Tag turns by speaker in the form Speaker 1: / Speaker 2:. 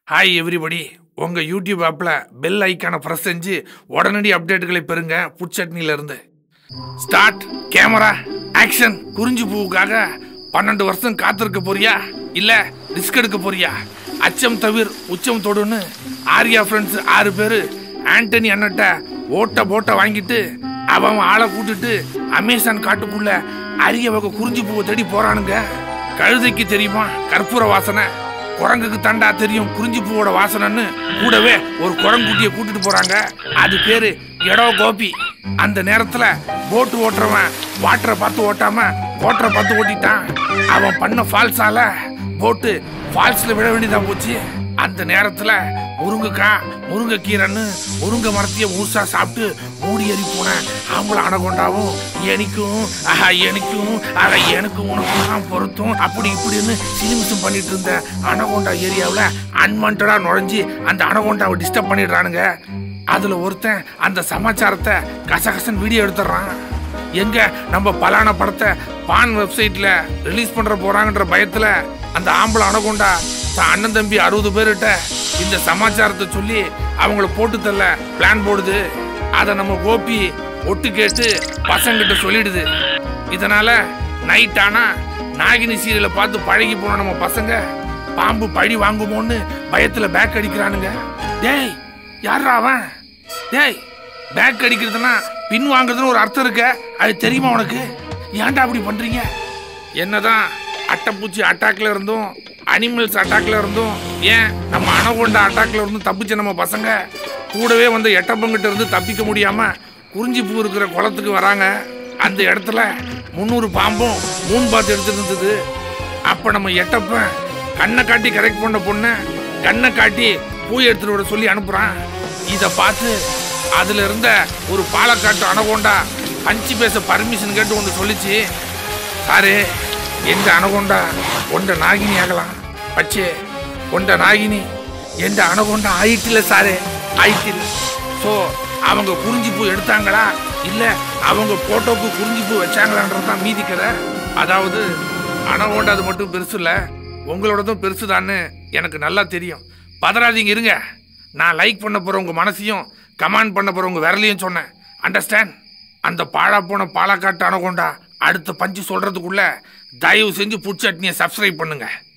Speaker 1: hi everybody உங்கள் YouTube ஆப்பில் bell ஐக்கானை ப்ரெஸ் செஞ்சு உடனடி அப்டேட்டுகளை பெறுங்க புட்சட்னிலேருந்து ஸ்டார்ட் கேமரா ஆக்ஷன் குறிஞ்சி பூவுக்காக பன்னெண்டு வருஷம் காத்திருக்க போறியா இல்லை ரிஸ்க் எடுக்க போறியா அச்சம் தவிர உச்சம் தொடுன்னு ஆர்யா ஃப்ரெண்ட்ஸ் ஆறு பேர் ஆண்டனி அண்ணட்ட ஓட்ட போட்ட வாங்கிட்டு அவன் ஆளை கூட்டிட்டு அமேசான் காட்டுக்குள்ள அரிய வகை குறிஞ்சி பூவை தேடி போறானுங்க கழுதைக்கு தெரியுமா கற்பூர வாசனை குரங்குக்கு தண்டா தெரியும் குறிஞ்சி பூவோட வாசனைன்னு கூடவே ஒரு குரங்குட்டியை கூட்டிட்டு போறாங்க அது பேரு எடோ கோபி அந்த நேரத்துல போட்டு ஓட்டுறவன் வாட்டரை பார்த்து ஓட்டாம ஓட்டரை பார்த்து ஓட்டிட்டான் அவன் பண்ண ஃபால்ஸால போட்டு ஃபால்ஸ்ல விழ வேண்டியதா போச்சு அந்த நேரத்துல முருங்கைக்காய் முருங்கைக்கீரைன்னு முருங்கை மரத்தையே முழுசா சாப்பிட்டு மூடி ஏறி போன ஆம்பளை அணகொண்டாவும் எனக்கும் ஆஹா எனக்கும் ஆஹா எனக்கும் உனக்கும் தான் பொருத்தும் அப்படி இப்படின்னு சிலிமிசம் பண்ணிட்டு இருந்த அணகொண்டா ஏரியாவில் அன்வான்டா நுழைஞ்சு அந்த அணகொண்டாவை டிஸ்டர்ப் பண்ணிடுறானுங்க அதுல ஒருத்தன் அந்த சமாச்சாரத்தை கசகசன் வீடியோ எடுத்துடுறான் எங்க நம்ம பலான படத்தை பான் வெப்சைட்ல ரிலீஸ் பண்ற போறாங்கன்ற பயத்துல அந்த ஆம்பளை அணகொண்டா தான் அண்ணன் தம்பி அறுபது பேர்கிட்ட இந்த சமாச்சாரத்தை சொல்லி அவங்கள போட்டு தள்ள பிளான் போடுது அதை நம்ம கோபி ஒட்டு கேட்டு பசங்கிட்ட சொல்லிடுது இதனால நைட் ஆனா நாகினி சீரியலை பார்த்து பழகி போன நம்ம பசங்க பாம்பு பழி வாங்குமோன்னு பயத்துல பேக் அடிக்கிறானுங்க டேய் யாரா அவன் டேய் பேக் அடிக்கிறதுனா பின் வாங்குறதுன்னு ஒரு அர்த்தம் இருக்க அது தெரியுமா உனக்கு ஏன்டா அப்படி பண்றீங்க என்னதான் அட்டைப்பூச்சி அட்டாக்ல இருந்தும் அனிமல்ஸ் அட்டாக்ல இருந்தும் ஏன் நம்ம அணகொண்ட அட்டாக்ல இருந்தும் தப்பிச்ச நம்ம பசங்க கூடவே வந்த எட்டப்பங்கிட்ட இருந்து தப்பிக்க முடியாம குறிஞ்சி பூ இருக்கிற குளத்துக்கு வராங்க அந்த இடத்துல முந்நூறு பாம்பும் மூணு பாத்து எடுத்துட்டு இருந்தது அப்ப நம்ம எட்டப்பன் கண்ணை காட்டி கரெக்ட் பண்ண பொண்ணை கண்ணை காட்டி பூ எடுத்துட்டு வர சொல்லி அனுப்புறான் இதை பார்த்து அதுல இருந்த ஒரு பாலக்காட்டு அணகொண்டா பஞ்சு பேச பர்மிஷன் கேட்டு ஒன்று சொல்லிச்சு சாரு எந்த அணகொண்டா ஒண்ட நாகினி ஆகலாம் பச்சே ஒண்ட நாகினி எந்த அணகொண்டா ஆயிட்டில்ல சாரு ஆயிட்டில்ல ஸோ அவங்க குறிஞ்சி பூ எடுத்தாங்களா இல்ல அவங்க போட்டோக்கு குறிஞ்சி பூ வச்சாங்களான்றது தான் மீதி கதை அதாவது அணகொண்டா அது மட்டும் பெருசு இல்லை உங்களோடதும் பெருசுதான்னு எனக்கு நல்லா தெரியும் பதறாதீங்க இருங்க நான் லைக் பண்ண போற உங்க மனசையும் கமெண்ட் பண்ண போற உங்க விரலையும் சொன்னேன் அண்டர்ஸ்டாண்ட் அந்த பாழா போன பாலக்காட்டு அணகொண்டா அடுத்த பஞ்சு சொல்றதுக்குள்ள தயவு செஞ்சு புட்சட்னியை சப்ஸ்கிரைப் பண்ணுங்க